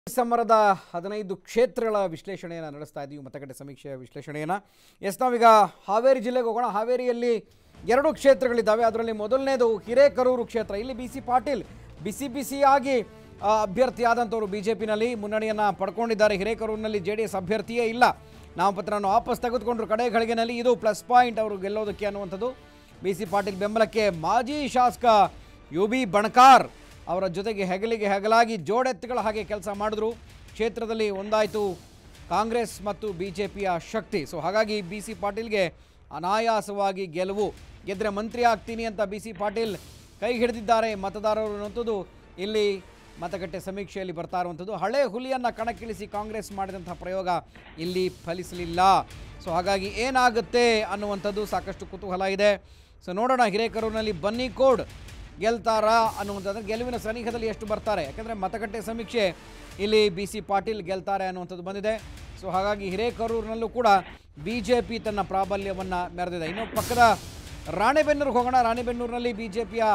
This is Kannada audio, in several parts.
ಸಮರದ ಹದಿನೈದು ಕ್ಷೇತ್ರಗಳ ವಿಶ್ಲೇಷಣೆಯನ್ನು ನಡೆಸ್ತಾ ಇದ್ದೀವಿ ಮತಗಟ್ಟೆ ಸಮೀಕ್ಷೆಯ ವಿಶ್ಲೇಷಣೆಯನ್ನು ಎಸ್ ನಾವೀಗ ಹಾವೇರಿ ಜಿಲ್ಲೆಗೆ ಹೋಗೋಣ ಹಾವೇರಿಯಲ್ಲಿ ಎರಡು ಕ್ಷೇತ್ರಗಳಿದ್ದಾವೆ ಅದರಲ್ಲಿ ಮೊದಲನೇದು ಹಿರೇಕರೂರು ಕ್ಷೇತ್ರ ಇಲ್ಲಿ ಬಿ ಸಿ ಪಾಟೀಲ್ ಬಿಸಿ ಬಿಸಿಯಾಗಿ ಆ, ಅಭ್ಯರ್ಥಿಯಾದಂಥವರು ಬಿ ಜೆ ಪಿನಲ್ಲಿ ಮುನ್ನಡೆಯನ್ನು ಪಡ್ಕೊಂಡಿದ್ದಾರೆ ಹಿರೇಕರೂರಿನಲ್ಲಿ ಜೆ ಡಿ ಎಸ್ ಅಭ್ಯರ್ಥಿಯೇ ಇಲ್ಲ ನಾಮಪತ್ರವನ್ನು ವಾಪಸ್ ತೆಗೆದುಕೊಂಡ್ರು ಕಡೆ ಗಳಿಗೆನಲ್ಲಿ ಇದು ಪ್ಲಸ್ ಪಾಯಿಂಟ್ ಅವರು ಗೆಲ್ಲೋದಕ್ಕೆ ಅನ್ನುವಂಥದ್ದು ಬಿ ಸಿ ಪಾಟೀಲ್ ಬೆಂಬಲಕ್ಕೆ ಮಾಜಿ ಶಾಸಕ ಯು ಬಿ ಬಣಕಾರ್ ಅವರ ಜೊತೆಗೆ ಹೆಗಲಿಗೆ ಹೆಗಲಾಗಿ ಜೋಡೆತ್ತುಗಳ ಹಾಗೆ ಕೆಲಸ ಮಾಡಿದ್ರು ಕ್ಷೇತ್ರದಲ್ಲಿ ಒಂದಾಯಿತು ಕಾಂಗ್ರೆಸ್ ಮತ್ತು ಬಿ ಜೆ ಪಿಯ ಶಕ್ತಿ ಸೊ ಹಾಗಾಗಿ ಬಿ ಸಿ ಪಾಟೀಲ್ಗೆ ಅನಾಯಾಸವಾಗಿ ಗೆಲುವು ಗೆದ್ದರೆ ಮಂತ್ರಿ ಆಗ್ತೀನಿ ಅಂತ ಬಿ ಸಿ ಪಾಟೀಲ್ ಕೈ ಹಿಡಿದಿದ್ದಾರೆ ಮತದಾರರು ಅನ್ನುವಂಥದ್ದು ಇಲ್ಲಿ ಮತಗಟ್ಟೆ ಸಮೀಕ್ಷೆಯಲ್ಲಿ ಬರ್ತಾ ಇರುವಂಥದ್ದು ಹಳೆ ಹುಲಿಯನ್ನು ಕಣಕ್ಕಿಳಿಸಿ ಕಾಂಗ್ರೆಸ್ ಮಾಡಿದಂಥ ಪ್ರಯೋಗ ಇಲ್ಲಿ ಫಲಿಸಲಿಲ್ಲ ಸೊ ಹಾಗಾಗಿ ಏನಾಗುತ್ತೆ ಅನ್ನುವಂಥದ್ದು ಸಾಕಷ್ಟು ಕುತೂಹಲ ಇದೆ ಸೊ ನೋಡೋಣ ಹಿರೇಕರೂರಿನಲ್ಲಿ ಬನ್ನಿ ಕೋಡ್ ಗೆಲ್ತಾರಾ ಅನ್ನುವಂಥದ್ದು ಗೆಲುವಿನ ಸನಿಹದಲ್ಲಿ ಎಷ್ಟು ಬರ್ತಾರೆ ಯಾಕಂದರೆ ಮತಗಟ್ಟೆ ಸಮೀಕ್ಷೆ ಇಲ್ಲಿ ಬಿ ಸಿ ಪಾಟೀಲ್ ಗೆಲ್ತಾರೆ ಅನ್ನುವಂಥದ್ದು ಬಂದಿದೆ ಸೊ ಹಾಗಾಗಿ ಹಿರೇಕರೂರಿನಲ್ಲೂ ಕೂಡ ಬಿ ಜೆ ಪಿ ತನ್ನ ಪ್ರಾಬಲ್ಯವನ್ನು ಮೆರೆದಿದೆ ಇನ್ನು ಪಕ್ಕದ ರಾಣೆಬೆನ್ನೂರಿಗೆ ಹೋಗೋಣ ರಾಣೆಬೆನ್ನೂರಿನಲ್ಲಿ ಬಿ ಜೆ ಪಿಯ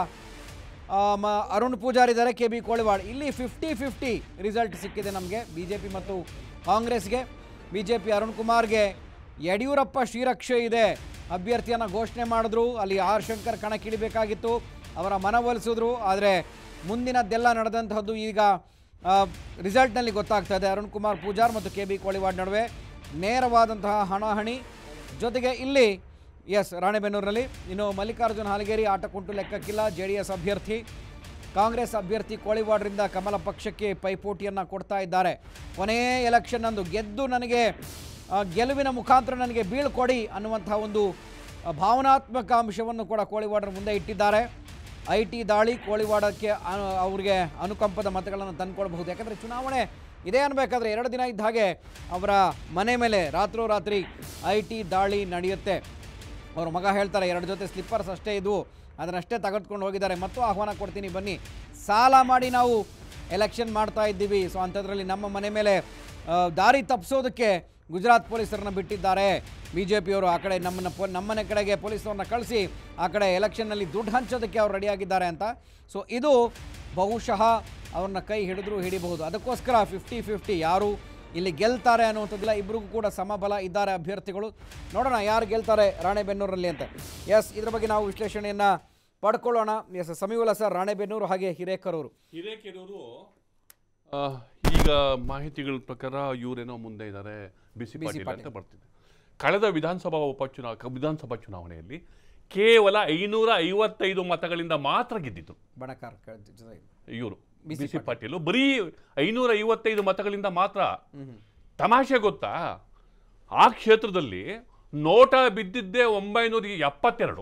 ಅರುಣ್ ಪೂಜಾರಿ ಇದ್ದಾರೆ ಕೆ ಬಿ ಕೋಳಿವಾಡ್ ಇಲ್ಲಿ ಫಿಫ್ಟಿ ಫಿಫ್ಟಿ ರಿಸಲ್ಟ್ ಸಿಕ್ಕಿದೆ ನಮಗೆ ಬಿ ಜೆ ಪಿ ಮತ್ತು ಕಾಂಗ್ರೆಸ್ಗೆ ಬಿ ಜೆ ಪಿ ಅರುಣ್ ಕುಮಾರ್ಗೆ ಯಡಿಯೂರಪ್ಪ ಶ್ರೀರಕ್ಷೆ ಇದೆ ಅಭ್ಯರ್ಥಿಯನ್ನು ಘೋಷಣೆ ಮಾಡಿದ್ರು ಅಲ್ಲಿ ಆರ್ ಶಂಕರ್ ಕಣಕ್ಕಿಳಿಬೇಕಾಗಿತ್ತು ಅವರ ಮನವೊಲಿಸಿದ್ರು ಆದರೆ ಮುಂದಿನದ್ದೆಲ್ಲ ನಡೆದಂತಹದ್ದು ಈಗ ಆ, ರಿಸಲ್ಟ್ನಲ್ಲಿ ಗೊತ್ತಾಗ್ತಾ ಇದೆ ಅರುಣ್ ಕುಮಾರ್ ಪೂಜಾರ್ ಮತ್ತು ಕೆ ಬಿ ಕೋಳಿವಾಡ್ ನಡುವೆ ನೇರವಾದಂತಹ ಹಣಾಹಣಿ ಜೊತೆಗೆ ಇಲ್ಲಿ ಎಸ್ ರಾಣೆಬೆನ್ನೂರಿನಲ್ಲಿ ಇನ್ನು ಮಲ್ಲಿಕಾರ್ಜುನ ಹಾಲಗೇರಿ ಆಟ ಕುಂಟು ಲೆಕ್ಕಕ್ಕಿಲ್ಲ ಜೆ ಡಿ ಎಸ್ ಅಭ್ಯರ್ಥಿ ಕಾಂಗ್ರೆಸ್ ಅಭ್ಯರ್ಥಿ ಕೋಳಿವಾಡ್ರಿಂದ ಕಮಲ ಪಕ್ಷಕ್ಕೆ ಪೈಪೋಟಿಯನ್ನು ಕೊಡ್ತಾ ಇದ್ದಾರೆ ಕೊನೆಯ ಎಲೆಕ್ಷನ್ ಅಂದು ಗೆದ್ದು ನನಗೆ ಆ, ಗೆಲುವಿನ ಮುಖಾಂತರ ನನಗೆ ಬೀಳ್ಕೊಡಿ ಅನ್ನುವಂತಹ ಒಂದು ಆ, ಭಾವನಾತ್ಮಕ ಅಂಶವನ್ನು ಕೂಡ ಕೋಳಿವಾಡರ ಮುಂದೆ ಇಟ್ಟಿದ್ದಾರೆ ಐ ಟಿ ದಾಳಿ ಕೋಳಿವಾಡಕ್ಕೆ ಅನು- ಅವ್ರಿಗೆ ಅನುಕಂಪದ ಮತಗಳನ್ನು ತಂದುಕೊಳ್ಬಹುದು ಯಾಕಂದರೆ ಚುನಾವಣೆ ಇದೇ ಅನ್ಬೇಕಾದ್ರೆ ಎರಡು ದಿನ ಇದ್ದ ಹಾಗೆ ಅವರ ಮನೆ ಮೇಲೆ ರಾತ್ರೋರಾತ್ರಿ ಐ ಟಿ ದಾಳಿ ನಡೆಯುತ್ತೆ ಅವ್ರ ಮಗ ಹೇಳ್ತಾರೆ ಎರಡು ಜೊತೆ ಸ್ಲಿಪ್ಪರ್ಸ್ ಅಷ್ಟೇ ಇದ್ವು ಅದನ್ನಷ್ಟೇ ತೆಗೆದುಕೊಂಡು ಹೋಗಿದ್ದಾರೆ ಮತ್ತು ಆಹ್ವಾನ ಕೊಡ್ತೀನಿ ಬನ್ನಿ ಸಾಲ ಮಾಡಿ ನಾವು ಎಲೆಕ್ಷನ್ ಮಾಡ್ತಾ ಇದ್ದೀವಿ ಸೊ ಅಂಥದ್ರಲ್ಲಿ ನಮ್ಮ ಮನೆ ಮೇಲೆ ಆ, ದಾರಿ ತಪ್ಪಿಸೋದಕ್ಕೆ ಗುಜರಾತ್ ಪೊಲೀಸರನ್ನ ಬಿಟ್ಟಿದ್ದಾರೆ ಬಿ ಜೆ ಪಿಯವರು ಆ ಕಡೆ ನಮ್ಮನ್ನ ಪೊ ನಮ್ಮನೆ ಕಡೆಗೆ ಪೊಲೀಸರನ್ನ ಕಳಿಸಿ ಆ ಕಡೆ ಎಲೆಕ್ಷನ್ನಲ್ಲಿ ದುಡ್ಡು ಹಂಚೋದಕ್ಕೆ ಅವ್ರು ರೆಡಿಯಾಗಿದ್ದಾರೆ ಅಂತ ಸೊ ಇದು ಬಹುಶಃ ಅವ್ರನ್ನ ಕೈ ಹಿಡಿದ್ರು ಹಿಡಿಬಹುದು ಅದಕ್ಕೋಸ್ಕರ ಫಿಫ್ಟಿ ಫಿಫ್ಟಿ ಯಾರು ಇಲ್ಲಿ ಗೆಲ್ತಾರೆ ಅನ್ನುವಂಥದ್ದಿಲ್ಲ ಇಬ್ಬರಿಗೂ ಕೂಡ ಸಮಬಲ ಇದ್ದಾರೆ ಅಭ್ಯರ್ಥಿಗಳು ನೋಡೋಣ ಯಾರು ಗೆಲ್ತಾರೆ ರಾಣೆಬೆನ್ನೂರಲ್ಲಿ ಅಂತ ಎಸ್ ಇದ್ರ ಬಗ್ಗೆ ನಾವು ವಿಶ್ಲೇಷಣೆಯನ್ನು ಪಡ್ಕೊಳ್ಳೋಣ ಎಸ್ ಸಮೀವಲ ಸರ್ ರಾಣೆಬೆನ್ನೂರು ಹಾಗೆ ಹಿರೇಕರೂರು ಹಿರೇಕೆರೂರು ಆ, ಈಗ ಮಾಹಿತಿಗಳ ಪ್ರಕಾರ ಇವರೇನೋ ಮುಂದೆ ಇದ್ದಾರೆ ಬಿಸಿ ಪಾಟೀಲ್ ಅಂತ ಬರ್ತಿದೆ ಕಳೆದ ವಿಧಾನಸಭಾ ಉಪಚುನಾ ವಿಧಾನಸಭಾ ಚುನಾವಣೆಯಲ್ಲಿ ಕೇವಲ ಐನೂರ ಐವತ್ತೈದು ಮತಗಳಿಂದ ಮಾತ್ರ ಗೆದ್ದಿದ್ದು ಬಣಕಾರ್ ಕ- ಜೊತೆ ಇವರು ಬಿಸಿ ಪಾಟೀಲ್ ಬರೀ ಐನೂರ ಐವತ್ತೈದು ಮತಗಳಿಂದ ಮಾತ್ರ ತಮಾಷೆ ಗೊತ್ತಾ ಆ ಕ್ಷೇತ್ರದಲ್ಲಿ ನೋಟ ಬಿದ್ದಿದ್ದೇ ಒಂಬೈನೂರ ಎಪ್ಪತ್ತೆರಡು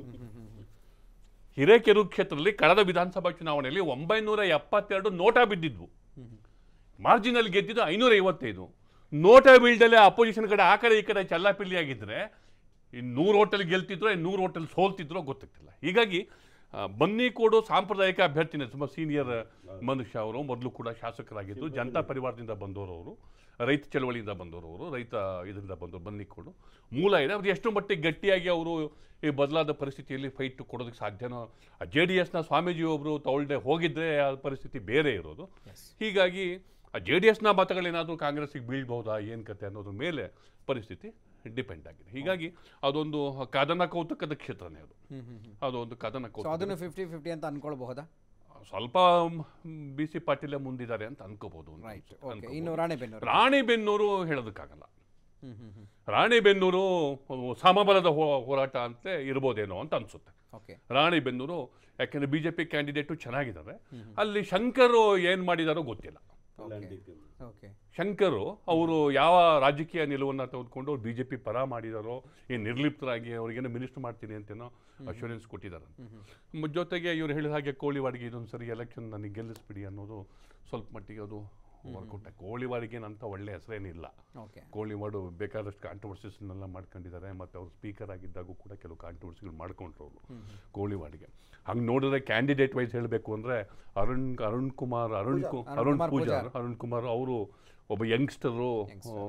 ಹಿರೇಕೆರೂರು ಕ್ಷೇತ್ರದಲ್ಲಿ ಕಳೆದ ವಿಧಾನಸಭಾ ಚುನಾವಣೆಯಲ್ಲಿ ಒಂಬೈನೂರ ಎಪ್ಪತ್ತೆರಡು ನೋಟ ಬಿದ್ದಿದ್ವು ಮಾರ್ಜಿನಲ್ಲಿ ಗೆದ್ದಿದ್ದು ಐನೂರ ಐವತ್ತೈದು ನೋಟ ಬೀಳ್ದಲ್ಲೇ ಅಪೋಸಿಷನ್ ಕಡೆ ಆ ಕಡೆ ಈ ಕಡೆ ಚಲ್ಲಾಪಿಲ್ಲಿ ಆಗಿದ್ರೆ ಈ ನೂರು ಹೋಟೆಲ್ ಗೆಲ್ತಿದ್ರೋ ನೂರು ಹೋಟೆಲ್ ಸೋಲ್ತಿದ್ರೋ ಗೊತ್ತಾಗ್ತಿಲ್ಲ ಹೀಗಾಗಿ ಆ, ಬನ್ನಿಕೋಡು ಸಾಂಪ್ರದಾಯಿಕ ಅಭ್ಯರ್ಥಿನೇ ತುಂಬ ಸೀನಿಯರ್ ಮನುಷ್ಯ ಅವರು ಮೊದಲು ಕೂಡ ಶಾಸಕರಾಗಿದ್ದು ಜನತಾ ಪರಿವಾರದಿಂದ ಬಂದವರು ಅವರು ರೈತ ಚಳವಳಿಯಿಂದ ಬಂದವರು ಅವರು ರೈತ ಇದರಿಂದ ಬಂದವರು ಬನ್ನಿಕೋಡು ಮೂಲ ಇದೆ ಅವ್ರು ಎಷ್ಟು ಮಟ್ಟಿಗೆ ಗಟ್ಟಿಯಾಗಿ ಅವರು ಈ ಬದಲಾದ ಪರಿಸ್ಥಿತಿಯಲ್ಲಿ ಫೈಟ್ ಕೊಡೋದಕ್ಕೆ ಸಾಧ್ಯನೋ ಜೆ ಡಿ ಎಸ್ನ ಸ್ವಾಮೀಜಿ ಒಬ್ಬರು ತಗೊಳ್ದೆ ಹೋಗಿದ್ರೆ ಆ ಪರಿಸ್ಥಿತಿ ಬೇರೆ ಇರೋದು ಹೀಗಾಗಿ ಆ ಜೆ ಡಿ ಎಸ್ನ ಮತಗಳೇನಾದರೂ ಕಾಂಗ್ರೆಸ್ಸಿಗೆ ಬೀಳ್ಬಹುದಾ ಏನು ಕತೆ ಅನ್ನೋದ್ರ ಮೇಲೆ ಪರಿಸ್ಥಿತಿ ಡಿಪೆಂಡ್ ಆಗಿದೆ ಹೀಗಾಗಿ ಅದೊಂದು ಕದನ ಕೌತುಕದ ಕ್ಷೇತ್ರನೇ ಅದು ಅದೊಂದು ಕದನ ಸೊ ಕೌತುಕ ಅದನ್ನು ಫಿಫ್ಟಿ ಫಿಫ್ಟಿ ಅಂತ ಅನ್ಕೊಳ್ಬಹುದಾ ಸ್ವಲ್ಪ ಬಿ ಸಿ ಪಾಟೀಲೇ ಮುಂದಿದ್ದಾರೆ ಅಂತ ಅನ್ಕೋಬಹುದು ರೈಟ್ ಓಕೆ ಇನ್ನು ರಾಣೆಬೆನ್ನೂರು ರಾಣಿಬೆನ್ನೂರು ಹೇಳೋದಕ್ಕಾಗಲ್ಲ ಹ್ಮ್ ಹ್ಮ್ ಹ್ಮ್ ರಾಣಿಬೆನ್ನೂರು ಸಮಬಲದ ಹೋ- ಹೋರಾಟ ಅಂತ ಇರ್ಬೋದೇನೋ ಅಂತ ಅನ್ಸುತ್ತೆ ಓಕೆ ರಾಣಿಬೆನ್ನೂರು ಯಾಕೆಂದ್ರೆ ಬಿಜೆಪಿ ಕ್ಯಾಂಡಿಡೇಟು ಚೆನ್ನಾಗಿದ್ದಾರೆ ಅಲ್ಲಿ ಶಂಕರು ಏನು ಮಾಡಿದಾರೋ ಗೊತ್ತಿಲ್ಲ ಓಕೆ ಓಕೆ ಶಂಕರು ಅವರು ಯಾವ ರಾಜಕೀಯ ನಿಲುವನ್ನು ತೆಗೆದುಕೊಂಡು ಅವ್ರು ಬಿ ಜೆ ಪಿ ಪರ ಮಾಡಿದಾರೋ ಏನು ನಿರ್ಲಿಪ್ತರಾಗಿ ಅವ್ರಿಗೇನೋ ಮಿನಿಸ್ಟರ್ ಮಾಡ್ತೀನಿ ಅಂತೇನೋ ಅಶ್ಯೂರೆನ್ಸ್ ಕೊಟ್ಟಿದ್ದಾರೆ ಮ- ಜೊತೆಗೆ ಇವ್ರು ಹೇಳಿದ ಹಾಗೆ ಕೋಳಿವಾಡಿಗೆ ಇದೊಂದು ಸರಿ ಎಲೆಕ್ಷನ್ ನನಗೆ ಗೆಲ್ಲಿಸ್ಬಿಡಿ ಅನ್ನೋದು ಸ್ವಲ್ಪ ಮಟ್ಟಿಗೆ ಅದು ವರ್ಕೌಟ್ ಕೋಳಿವಾಡಿಗೆ ಅಂತ ಒಳ್ಳೆ ಹೆಸರೇನಿಲ್ಲ ಓಕೆ ಕೋಳಿವಾಡು ಬೇಕಾದಷ್ಟು ಕಾಂಟ್ರವರ್ಸಿಸ್ನೆಲ್ಲ ಮಾಡ್ಕೊಂಡಿದ್ದಾರೆ ಮತ್ತು ಅವ್ರು ಸ್ಪೀಕರ್ ಆಗಿದ್ದಾಗೂ ಕೂಡ ಕೆಲವು ಕಾಂಟ್ರವರ್ಸಿಗಳು ಮಾಡ್ಕೊಂಡ್ರು ಅವರು ಕೋಳಿವಾಡಿಗೆ ಹಂಗೆ ನೋಡಿದ್ರೆ ಕ್ಯಾಂಡಿಡೇಟ್ ವೈಸ್ ಹೇಳಬೇಕು ಅಂದರೆ ಅರುಣ್ ಅರುಣ್ ಕುಮಾರ್ ಅರುಣ್ ಕು ಅರುಣ್ ಕುಮಾರ್ ಪೂಜಾರ್ ಅರುಣ್ ಕುಮಾರ್ ಅವರು ಒಬ್ಬ ಯಂಗ್ಸ್ಟರು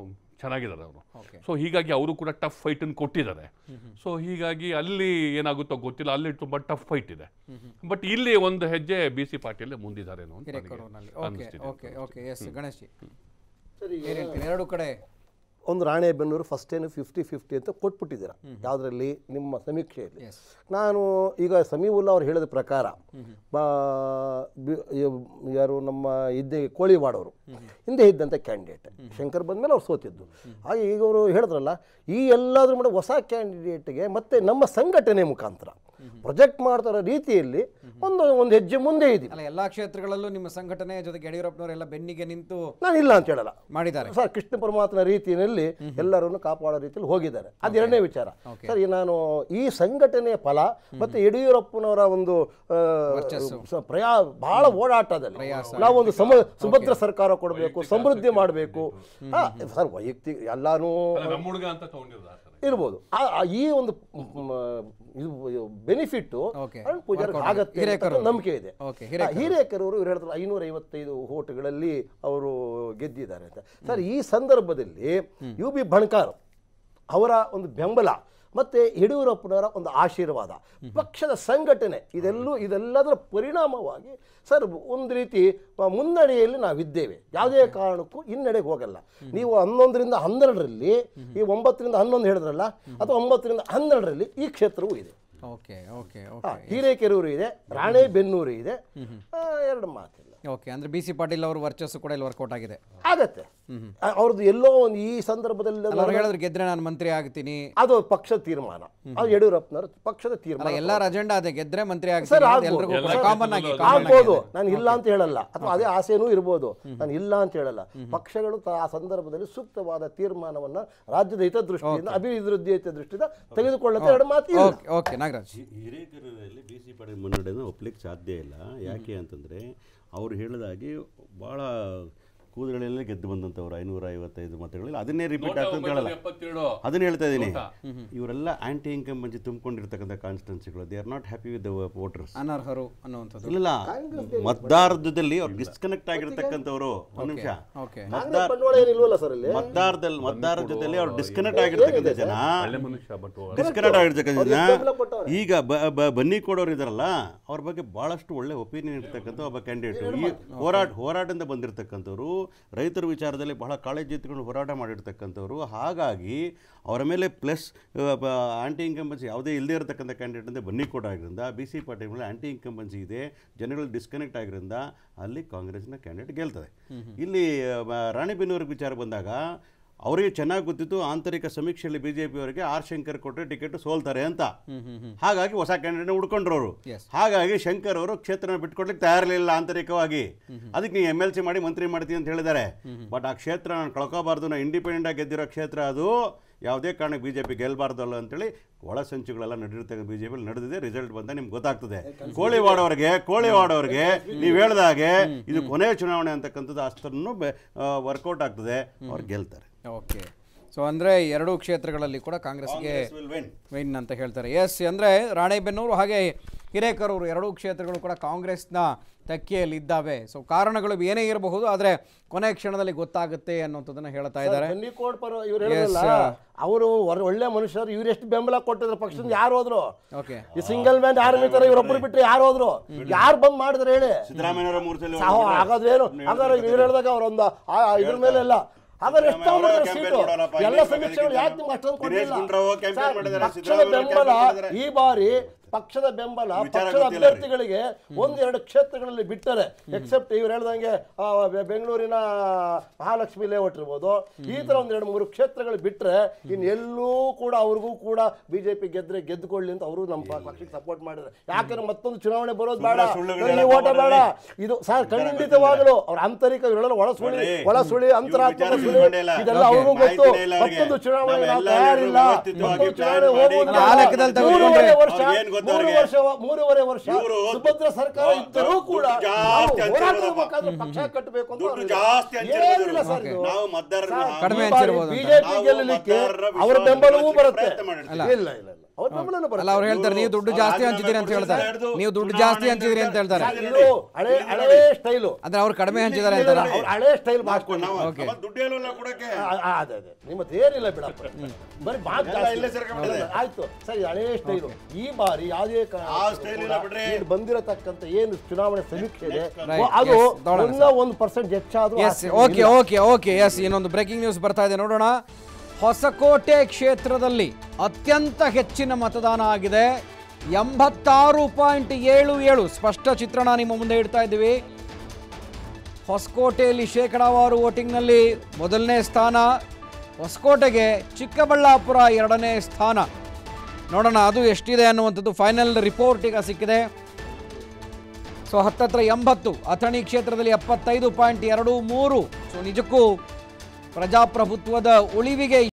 ಚೆನ್ನಾಗಿದ್ದಾರೆ ಅವರು ಓಕೆ ಸೊ ಹೀಗಾಗಿ ಅವರು ಕೂಡ ಟಫ್ ಫೈಟನ್ನು ಕೊಟ್ಟಿದ್ದಾರೆ ಸೊ ಹೀಗಾಗಿ ಅಲ್ಲಿ ಏನಾಗುತ್ತೋ ಗೊತ್ತಿಲ್ಲ ಅಲ್ಲಿ ತುಂಬ ಟಫ್ ಫೈಟ್ ಇದೆ ಬಟ್ ಇಲ್ಲಿ ಒಂದು ಹೆಜ್ಜೆ ಬಿ ಸಿ ಪಾರ್ಟಿಯಲ್ಲೇ ಮುಂದಿದ್ದಾರೇನೋ ಅಂತ ನನಗೆ ಹಿರೇಕರೂರಿನಲ್ಲಿ ಓಕೆ ಅನ್ನಿಸ್ತಿದೆ. Okay okay yes Ganesh ji ಸರಿ ಏನು ಹೇಳ್ತೀರಿ ಎರಡು ಕಡೆ ಒಂದು ರಾಣೆಬೆನ್ನೂರು ಫಸ್ಟ್ ಏನು ಫಿಫ್ಟಿ ಫಿಫ್ಟಿ ಅಂತ ಕೊಟ್ಬಿಟ್ಟಿದ್ದೀರಾ ಯಾವುದರಲ್ಲಿ ನಿಮ್ಮ ಸಮೀಕ್ಷೆಯಲ್ಲಿ ಎಸ್ ನಾನು ಈಗ ಸಮೀವುಲ್ಲಾ ಅವ್ರು ಹೇಳಿದ ಪ್ರಕಾರ ಬಾ- ಬಿ- ಇವ್- ಯಾರು ನಮ್ಮ ಇದ್ದೆ ಕೋಳಿವಾಡವರು ಹಿಂದೆ ಇದ್ದಂಥ ಕ್ಯಾಂಡಿಡೇಟ್ ಶಂಕರ್ ಬಂದಮೇಲೆ ಅವ್ರು ಸೋತಿದ್ದು ಹಾಗೆ ಈಗ ಅವರು ಹೇಳಿದ್ರಲ್ಲ ಈ ಎಲ್ಲಾದ್ರೂ ಕೂಡ ಹೊಸ ಕ್ಯಾಂಡಿಡೇಟ್ಗೆ ಮತ್ತೆ ನಮ್ಮ ಸಂಘಟನೆ ಮುಖಾಂತರ ಪ್ರೊಜೆಕ್ಟ್ ಮಾಡ್ತಾರೋ ರೀತಿಯಲ್ಲಿ ಒಂದು ಒಂದು ಹೆಜ್ಜೆ ಮುಂದೆ ಇದ್ದೀವಿ ಅಲ್ಲ ಎಲ್ಲಾ ಕ್ಷೇತ್ರಗಳಲ್ಲೂ ನಿಮ್ಮ ಸಂಘಟನೆ ಜೊತೆಗೆ ಯಡಿಯೂರಪ್ಪನವರೆಲ್ಲ ಬೆನ್ನಿಗೆ ನಿಂತು ನಾನು ಇಲ್ಲ ಅಂತ ಹೇಳಲ್ಲ ಮಾಡಿದ್ದಾರೆ ಸರ್ ಕೃಷ್ಣ ಪರಮಾತ್ಮನ ರೀತಿಯಲ್ಲಿ ಎಲ್ಲರನ್ನು ಕಾಪಾಡೋ ರೀತಿಯಲ್ಲಿ ಹೋಗಿದ್ದಾರೆ ಅದು ಎರಡನೇ ವಿಚಾರ ಸರ್ ಈ ನಾನು ಈ ಸಂಘಟನೆಯ ಫಲ ಮತ್ತೆ ಯಡಿಯೂರಪ್ಪನವರ ಒಂದು ಆ, ಸ- ಪ್ರಯಾ ಬಹಳ ಓಡಾಟದಲ್ಲಿ ನಾವೊಂದು ಸಮ ಸುಭದ್ರ ಸರ್ಕಾರ ಕೊಡಬೇಕು ಸಮೃದ್ಧಿ ಮಾಡಬೇಕು ಸರ್ ವೈಯಕ್ತಿಕ ಎಲ್ಲಾನು ಅಲ್ಲ, ನಮ್ಮ ಹುಡುಗ ಅಂತ ತಗೊಂಡಿರೋದು ಆ ಥರ. ಇರ್ಬೋದು ಆ- ಆ ಈ ಒಂದು ಇದು benefit Okay. Arun Pujari Workout ಆಗತ್ತೆ ಹಿರೇಕರು. ಅಂತ ನಂಬಿಕೆ ಇದೆ Okay, ಆ, ಹಿರೇಕರವರು ಇವ್ರು ಹೇಳಿದ್ರು ಐನೂರ ಐವತ್ತೈದು ಓಟ್ಗಳಲ್ಲಿ ಅವರು ಗೆದ್ದಿದ್ದಾರೆ ಅಂತ ಸರ್ ಈ ಸಂದರ್ಭದಲ್ಲಿ ಯು ಬಿ ಬಣ್ಕಾರ್ ಅವರ ಒಂದು ಬೆಂಬಲ ಮತ್ತೆ ಯಡಿಯೂರಪ್ಪನವರ ಒಂದು ಆಶೀರ್ವಾದ ಪಕ್ಷದ ಸಂಘಟನೆ ಇದೆಲ್ಲೂ ಇದೆಲ್ಲದರ ಪರಿಣಾಮವಾಗಿ ಸರ್ ಒಂದು ರೀತಿ ಆ, ಮುನ್ನಡೆಯಲ್ಲಿ ನಾವಿದ್ದೇವೆ ಯಾವುದೇ ಕಾರಣಕ್ಕೂ ಹಿನ್ನಡೆಗೆ ಹೋಗಲ್ಲ ನೀವು ಹನ್ನೊಂದರಿಂದ ಹನ್ನೆರಡರಲ್ಲಿ ಈ ಒಂಬತ್ತರಿಂದ ಹನ್ನೊಂದು ಹೇಳಿದ್ರಲ್ಲ ಅಥವಾ ಒಂಬತ್ತರಿಂದ ಹನ್ನೆರಡರಲ್ಲಿ ಈ ಕ್ಷೇತ್ರವೂ ಇದೆ ಓಕೆ ಓಕೆ ಆ, ಓಕೆ ಹಿರೇಕೆರೂರು ಇದೆ ರಾಣೆಬೆನ್ನೂರು ಇದೆ ಆ, ಎರಡು ಮಾತಿಲ್ಲ ಓಕೆ ಅಂದ್ರೆ ಬಿ ಸಿ ಪಾಟೀಲ್ ಅವ್ರ ವರ್ಚಸ್ಸು ಕೂಡ ಇಲ್ಲಿ ವರ್ಕೌಟ್ ಆಗಿದೆ ಆಗತ್ತೆ ಆ, ಅವ್ರದ್ದು ಎಲ್ಲೋ ಒಂದು ಈ ಸಂದರ್ಭದಲ್ಲಿ ಅಲ್ಲ ಅವ್ರು ಹೇಳಿದ್ರು ಗೆದ್ರೆ ನಾನು ಮಂತ್ರಿ ಆಗ್ತೀನಿ ಅದು ಪಕ್ಷದ ತೀರ್ಮಾನ ಅದು ಯಡಿಯೂರಪ್ಪನವರ ಪಕ್ಷದ ಅಲ್ಲ ತೀರ್ಮಾನ ಎಲ್ಲಾರ ಅಜೆಂಡಾ ಅದೇ ಗೆದ್ರೆ ಮಂತ್ರಿ ಸರ್, ಆಗ್ತೀನಿ ಅಂತ ಆಗ್ಬೋದು. ಎಲ್ರಿಗೂ ಕೂಡ ಎಲ್ಲ ಕಾಮನ್ ಆಗಿ ಕ್ಷೇತ್ರದಲ್ಲೂ common ಆಗಿ ಆಗ್ಬೋದು ಇದೆ. ನಾನು ಇಲ್ಲ ಅಂತ ಹೇಳಲ್ಲ ಅಥವಾ ಅದೇ ಆಸೆನೂ ಇರ್ಬೋದು ನಾನು ಇಲ್ಲ ಅಂತ ಹೇಳಲ್ಲ ಪಕ್ಷಗಳು ತ- ಆ ಸಂದರ್ಭದಲ್ಲಿ ಸೂಕ್ತವಾದ ತೀರ್ಮಾನವನ್ನ ರಾಜ್ಯದ ಹಿತದೃಷ್ಟಿಯಿಂದ ಅಭಿವೃದ್ಧಿ ಹಿತದೃಷ್ಟಿಯಿಂದ ತೆಗೆದುಕೊಳ್ಳುತ್ತೆ ಎರಡು ಮಾತು ಇಲ್ಲ ಓಕೆ ಓಕೆ ನಾಗರಾಜ್ ಹಿರೇಕೆರೂರಲ್ಲಿ ಬಿ ಸಿ ಪಾಟೀಲ್ ಮುನ್ನಡೆಯನ್ನು ಒಪ್ಲಿಕ್ಕೆ ಸಾಧ್ಯ ಇಲ್ಲ ಯಾಕೆ ಅಂತಂದರೆ ಅವರು ಹೇಳಿದಾಗೆ ಭಾಳ ಕೂದಲಲ್ಲೇ ಗೆದ್ದು ಬಂದಂಥವ್ರು ಐನೂರ ಐವತ್ತೈದು ಮತಗಳಲ್ಲಿ ಅದನ್ನೇ ರಿಪೀಟ್ ಆಗ್ತದೆ ಅಂತ ಹೇಳಲ್ಲ ಎಪ್ಪತ್ತೇಳು ಅದನ್ನ ಹೇಳ್ತಾ ಇದ್ದೀನಿ ಇವರೆಲ್ಲ ಆಂಟಿ ಇನ್ಕಮ್ ಬಂದು ತುಂಬಿಕೊಂಡಿರ್ತಕ್ಕಂಥ ಕಾನ್ಸ್ಟಿಟ್ಯೂನ್ಸಿಗಳು they are not happy with the voters ಅನರ್ಹರು ಅನ್ನುವಂಥದ್ದು ಇಲ್ಲ ಮತದಾರದಲ್ಲಿ ಅವ್ರು ಡಿಸ್ಕನೆಕ್ಟ್ ಆಗಿರ್ತಕ್ಕಂಥವ್ರು ಒಂದು ನಿಮಿಷ ಓಕೆ ಕಾಂಗ್ರೆಸ್ ಬಂಡವಾಳ ಏನಿಲ್ವಲ್ಲ ಸರ್ ಇಲ್ಲಿ ಮತದಾರದಲ್ಲಿ ಮತದಾರರ ಜೊತೆಲಿ ಅವ್ರು ಡಿಸ್ಕನೆಕ್ಟ್ ಆಗಿರ್ತಕ್ಕಂಥ ಜನ ಒಳ್ಳೆ ಮನುಷ್ಯ ಬಟ್ ಡಿಸ್ಕನೆಕ್ಟ್ ಆಗಿರ್ತಕ್ಕಂಥ ಜನ ಬೆಂಬಲ ಕೊಟ್ಟವ್ರೆ. ಈಗ ಬ- ಬ- ಬನ್ನಿ ಕೊಡೋರು ಇದಾರಲ್ಲ ಅವ್ರ ಬಗ್ಗೆ ಬಹಳಷ್ಟು ಒಳ್ಳೆ ಒಪಿನಿಯನ್ ಇರ್ತಕ್ಕಂಥ ಒಬ್ಬ ಕ್ಯಾಂಡಿಡೇಟ್ ಈ ಹೋರಾಟ ಹೋರಾಟದಿಂದ ಬಂದಿರತಕ್ಕಂಥವ್ರು ರೈತರ ವಿಚಾರದಲ್ಲಿ ಬಹಳ ಕಾಳಜಿ ಎತ್ಕೊಂಡು ಹೋರಾಟ ಮಾಡಿರ್ತಕ್ಕಂಥವ್ರು ಹಾಗಾಗಿ ಅವರ ಮೇಲೆ ಪ್ಲಸ್ ಆಂಟಿ ಇನ್ಕಂಬನ್ಸಿ ಯಾವುದೇ ಇಲ್ಲದೇ ಇರತಕ್ಕಂಥ ಕ್ಯಾಂಡಿಡೇಟ್ ಅಂತ ಬನ್ನಿ ಕೊಡೋದ್ರಿಂದ ಬಿ ಸಿ ಪಾಟೀಲ್ ಮೇಲೆ ಆಂಟಿ ಇನ್ಕಂಬನ್ಸಿ ಇದೆ ಜನಗಳು ಡಿಸ್ಕನೆಕ್ಟ್ ಆಗಿರೋದ್ರಿಂದ ಅಲ್ಲಿ ಕಾಂಗ್ರೆಸ್ನ ಕ್ಯಾಂಡಿಡೇಟ್ ಗೆಲ್ತದೆ ಇಲ್ಲಿ ಆ, ರಾಣಿಬೆನ್ನೂರು ವಿಚಾರ ಬಂದಾಗ ಅವರಿಗೆ ಚೆನ್ನಾಗಿ ಗೊತ್ತಿತ್ತು ಆಂತರಿಕ ಸಮೀಕ್ಷೆಯಲ್ಲಿ ಬಿ ಜೆ ಅವರಿಗೆ ಆರ್ ಶಂಕರ್ ಕೊಟ್ಟರೆ ಟಿಕೆಟ್ ಸೋಲ್ತಾರೆ ಅಂತ ಹಾಗಾಗಿ ಹೊಸ ಕ್ಯಾಂಡಿಡೇಟ್ ಹುಡ್ಕೊಂಡ್ರು ಅವರು Yes. ಹಾಗಾಗಿ ಶಂಕರ್ ಅವರು ಕ್ಷೇತ್ರನ ಬಿಟ್ಕೊಡ್ಲಿಕ್ಕೆ ತಯಾರಿರಲಿಲ್ಲ ಆಂತರಿಕವಾಗಿ ಅದಕ್ಕೆ ನೀವು ಎಮ್ ಎಲ್ ಸಿ ಮಾಡಿ ಮಂತ್ರಿ ಮಾಡ್ತೀನಿ ಅಂತ ಹೇಳಿದ್ದಾರೆ ಬಟ್ ಆ ಕ್ಷೇತ್ರ ನಾನು ಕಳ್ಕೋಬಾರ್ದು ನಾನು ಇಂಡಿಪೆಂಡೆಂಟ್ ಆಗಿ ಗೆದ್ದಿರೋ ಕ್ಷೇತ್ರ ಅದು ಯಾವುದೇ ಕಾರಣಕ್ಕೆ ಬಿ ಜೆ ಪಿ ಗೆಲ್ಲಬಾರ್ದಲ್ಲ ಅಂತೇಳಿ ಒಳ ಸಂಚುಗಳೆಲ್ಲ ನಡೆದಿರ್ತಕ್ಕಂಥ ಬಿ ಜೆ ಪಿಲಿ ನಡೆದಿದೆ ರಿಸಲ್ಟ್ ಬಂದ ನಿಮ್ಗೆ ಗೊತ್ತಾಗ್ತದೆ ಕೋಳಿವಾಡವ್ರಿಗೆ ಕೋಳಿವಾಡವ್ರಿಗೆ ನೀವು ಹೇಳ್ದಾಗೆ ಇದು ಕೊನೆಯ ಚುನಾವಣೆ ಅಂತಕ್ಕಂಥದ್ದು ಅಷ್ಟನ್ನು ವರ್ಕೌಟ್ ಆಗ್ತದೆ ಅವ್ರು ಗೆಲ್ತಾರೆ ಓಕೆ ಸೊ ಅಂದರೆ ಎರಡೂ ಕ್ಷೇತ್ರಗಳಲ್ಲಿ ಕೂಡ ಕಾಂಗ್ರೆಸ್ಗೆ Congress will win. ವಿನ್ ಅಂತ ಹೇಳ್ತಾರೆ ಎಸ್ ಅಂದರೆ ರಾಣೆಬೆನ್ನೂರು ಹಾಗೆ ಹಿರೇಕರೂರು ಎರಡೂ ಕ್ಷೇತ್ರಗಳು ಕೂಡ ಕಾಂಗ್ರೆಸ್ನ ತೆಕ್ಕೆಯಲ್ಲಿ ಇದ್ದಾವೆ ಸೊ ಕಾರಣಗಳು ಏನೇ ಇರಬಹುದು ಆದರೆ ಕೊನೆ ಕ್ಷಣದಲ್ಲಿ ಗೊತ್ತಾಗುತ್ತೆ ಅನ್ನೋಂಥದ್ದನ್ನು ಹೇಳ್ತಾ ಇದ್ದಾರೆ ಬನ್ನಿಕೋಡ್ ಪರ ಇವ್ರು ಹೇಳಿದ್ರಲ್ಲ ಅವರು ಒಳ್ಳೆ ಮನುಷ್ಯರು ಇವ್ರು ಎಷ್ಟು ಬೆಂಬಲ ಕೊಟ್ಟಿದ್ರು ಪಕ್ಷದಿಂದ ಯಾರು ಹೋದ್ರು ಓಕೆ ಈ ಸಿಂಗಲ್ ಮ್ಯಾನ್ ಆರ್ಮಿ ತರ ಇವರೊಬ್ಬರು ಬಿಟ್ಟರೆ ಯಾರು ಹೋದ್ರು ಯಾರು ಬಂದ್ ಮಾಡಿದ್ರು ಹೇಳಿ ಸಿದ್ದರಾಮಯ್ಯನವರ ಮೂರು ಸಲ ಸಾಹೋ ಹಾಗಾದ್ರೇನು ಹಾಗಾದ್ರೆ ಇವ್ರು ಹೇಳಿದಾಗ ಅವರೊಂದು ಇದ್ರ ಮೇಲೆ ಎಲ್ಲ ಹಾಗಾದ್ರೆ ಎಷ್ಟು ಸಿದ್ದರಾಮಯ್ಯ ತಗೊಂಡ್ಬಿಟ್ರೆ campaign ಸೀಟು ಮಾಡೋರಪ್ಪ, ಎಲ್ಲ ಇಲ್ಲಿ ಸಮೀಕ್ಷೆಗಳು ಯಾಕೆ ನಿಮ್ಗೆ ಅಷ್ಟೊಂದು ದಿನೇಶ್ ಕೊಟ್ಟಿಲ್ಲ ಗುಂಡೂರಾವ್ campaign ಸರ್, ಮಾಡಿದ್ದಾರೆ, ಪಕ್ಷದ ಸಿದ್ದರಾಮಯ್ಯ ಬೆಂಬಲ campaign ಮಾಡಿದ್ದಾರೆ. ಈ ಬಾರಿ ಪಕ್ಷದ ಬೆಂಬಲ ವಿಚಾರ ಪಕ್ಷದ ಗೊತ್ತಿಲ್ಲ ಅವ್ರಿಗೆ. ಅಭ್ಯರ್ಥಿಗಳಿಗೆ ಒಂದೆರಡು ಕ್ಷೇತ್ರಗಳಲ್ಲಿ ಬಿಟ್ಟರೆ ಎಕ್ಸೆಪ್ಟ್ ಇವ್ರು ಹೇಳ್ದಂಗೆ ಆ, ಬೆ- ಬೆಂಗಳೂರಿನ ಮಹಾಲಕ್ಷ್ಮಿ ಲೇಔಟ್ ಇರ್ಬೋದು ಈ ತರ ಒಂದ್ ಎರಡು ಮೂರು ಕ್ಷೇತ್ರಗಳು ಬಿಟ್ರೆ ಇನ್ ಎಲ್ಲೂ ಕೂಡ ಅವ್ರಿಗೂ ಕೂಡ ಬಿಜೆಪಿ ಗೆದ್ರೆ ಗೆದ್ದುಕೊಳ್ಳಿ ಅಂತ ಅವರು ನಮ್ಮ ಪ- ಪಕ್ಷಕ್ಕೆ ಸಪೋರ್ಟ್ ಮಾಡಿದ್ದಾರೆ ಯಾಕಂದ್ರೆ ಮತ್ತೊಂದು ಚುನಾವಣೆ ಬರೋದು ಬೇಡ ಸುಳ್ಳು ಸುಳ್ಳುಗಳೆಲ್ಲ ಈ ಓಟ ಬೇಡ ಮಾಡ್ಬೇಡಿ. ಇದು ಸರ್ ಖಂಡಿತವಾಗಲೂ ಅವ್ರ ಆಂತರಿಕ ಇವರೆಲ್ಲ ಒಳ ಸುಳಿ ನೋಡ್ರಿ, ಒಳ ಸುಳಿ ಇವ್ರ ಅಂತರಾತ್ಮಕ ವಿಚಾರ ಸುಳಿ ತಿಳ್ಕೊಂಡಿಲ್ಲ. ಇದೆಲ್ಲ Okay. ಅವ್ರಿಗೂ ಗೊತ್ತು ಮಾಹಿತಿನೇ ಇಲ್ಲ ಅವ್ರಿಗೆ. ಮತ್ತೊಂದು ಚುನಾವಣೆ ನಾವು ನಾವೆಲ್ಲ ತಯಾರಿಲ್ಲ ವ್ಯವಸ್ಥಿತವಾಗಿ ಮತ್ತೊಂದು ಚುನಾವಣೆ plan ಮಾಡಿ ಹೋಗುವುದಿಲ್ಲ. ಆ ಲೆಕ್ಕದಲ್ಲಿ ತೆಗೆದುಕೊಂಡ್ರೆ ಮೂರುವರೆ ವರ್ಷ ಅವ್ರಿಗೇನ್ ಗೊತ್ತು ಮೂರು ಅವ್ರಿಗೆ? ವರ್ಷ ಮೂರುವರೆ ವರ್ಷ ಇವ್ರು ಸುಭದ್ರ ಸರ್ಕಾರ ದುಡ್ಡು ಇದ್ದರೂ ಕೂಡ ಜಾಸ್ತಿ ನಾವು ಹಂಚಿರೋದಪ್ಪ. ಹೋರಾಟದ ಮುಖಾಂತರ ಪಕ್ಷ ಕಟ್ಟಬೇಕು ಅಂತ ದುಡ್ಡು ಅವ್ರು ಜಾಸ್ತಿ ಏನಿಲ್ಲ ಹಂಚಿರೋದು ಸರ್ ಇದು. ನಾವು ಮತದಾರರನ್ನ ಸರ್, ಕಡಿಮೆ ಈ ಬಾರಿ ಹಂಚಿರ್ಬೋದು ಅಂತ. ಬಿಜೆಪಿ ನಾವು ಗೆಲ್ಲಲಿಕ್ಕೆ ಮತದಾರರ ಅವರ ವಿಶ್ವಾಸ ಬೆಂಬಲವೂ ಗಳಿಸಲಿಕ್ಕೆ ಬರುತ್ತೆ ಪ್ರಯತ್ನ ಮಾಡಿರ್ತೀವಿ. ಇಲ್ಲ ಇಲ್ಲ ಇಲ್ಲ ಅವ್ರ ಬೆಂಬಲನೂ ಬರುತ್ತೆ. ಅಲ್ಲ ಅವ್ರು ಹೇಳ್ತಾರೆ ನೀವು ದುಡ್ಡು ಜಾಸ್ತಿ ಹಂಚಿದ್ದೀರಿ ಅಂತ ಹೇಳ್ತಾರೆ ನೀವು ದುಡ್ಡು ಜಾಸ್ತಿ ಹಂಚಿದಿರಿ ಅಂತ ಹೇಳ್ತಾರೆ ಇದು ಹಳೆ ಹಳೆ ಸ್ಟೈಲು ಅಂದ್ರೆ ಅವ್ರು ಕಡಿಮೆ ಹಂಚಿದ್ದಾರೆ ಅಂತಾರ ಅವ್ರು ಹಳೆ ಸ್ಟೈಲ್ ಮಾಡ್ಕೊಂಡು ನಾವು Okay. ನಮ್ಮ ದುಡ್ಡು ಹೇಳೋಲ್ಲ ಕೊಡಕ್ಕೆ ಅದೇ ಅದೇ ನಿಮ್ಮದು ಏನಿಲ್ಲ ಬಿಡಪ್ಪ ಬರೀ ಮಾತು ಎಲ್ಲ ಜಾಸ್ತಿ. ಇಲ್ಲೇ ಸೇರ್ಕೊಂಡ್ಬಿಟ್ಟಿದೆ. ಆಯ್ತು ಸರಿ ಹಳೆ ಸ್ಟೈಲು ಈ ಬಾರಿ ಯಾವುದೇ ಕಾರಣಕ್ಕೂ ಆ style ಇಲ್ಲ ಕೂಡ ಬಿಡ್ರಿ. ಇಲ್ಲಿ ಬಂದಿರತಕ್ಕಂತ ಏನು ಚುನಾವಣೆ ಸಮೀಕ್ಷೆ ಇದೆ Right, ಅದು yes, ನೋಡೋಣ ಒಂದ ಒಂದು ಪರ್ಸೆಂಟ್ ಹೆಚ್ಚಾದ್ರೂ ಎಸ್ ಆಶ್ಚರ್ಯ ಓಕೆ ಇಲ್ಲ. ಓಕೆ ಓಕೆ ಎಸ್ ಇನ್ನೊಂದು ಬ್ರೇಕಿಂಗ್ ನ್ಯೂಸ್ ಬರ್ತಾ ಇದೆ ನೋಡೋಣ ಹೊಸಕೋಟೆ ಕ್ಷೇತ್ರದಲ್ಲಿ ಅತ್ಯಂತ ಹೆಚ್ಚಿನ ಮತದಾನ ಆಗಿದೆ ಎಂಬತ್ತಾರು ಪಾಯಿಂಟ್ ಏಳು ಏಳು ಸ್ಪಷ್ಟ ಚಿತ್ರಣ ನಿಮ್ಮ ಮುಂದೆ ಇಡ್ತಾ ಇದ್ದೀವಿ ಹೊಸಕೋಟೆಯಲ್ಲಿ ಶೇಕಡಾವಾರು ವೋಟಿಂಗ್ನಲ್ಲಿ ಮೊದಲನೇ ಸ್ಥಾನ ಹೊಸಕೋಟೆಗೆ ಚಿಕ್ಕಬಳ್ಳಾಪುರ ಎರಡನೇ ಸ್ಥಾನ ನೋಡೋಣ ಅದು ಎಷ್ಟಿದೆ ಅನ್ನುವಂಥದ್ದು ಫೈನಲ್ ರಿಪೋರ್ಟ್ ಈಗ ಸಿಕ್ಕಿದೆ ಸೊ ಹತ್ತತ್ರ ಎಂಬತ್ತು ಅಥಣಿ ಕ್ಷೇತ್ರದಲ್ಲಿ ಎಪ್ಪತ್ತೈದು ಪಾಯಿಂಟ್ ಎರಡು ಮೂರು ಸೊ ನಿಜಕ್ಕೂ ಪ್ರಜಾಪ್ರಭುತ್ವದ ಉಳಿವಿಗೆ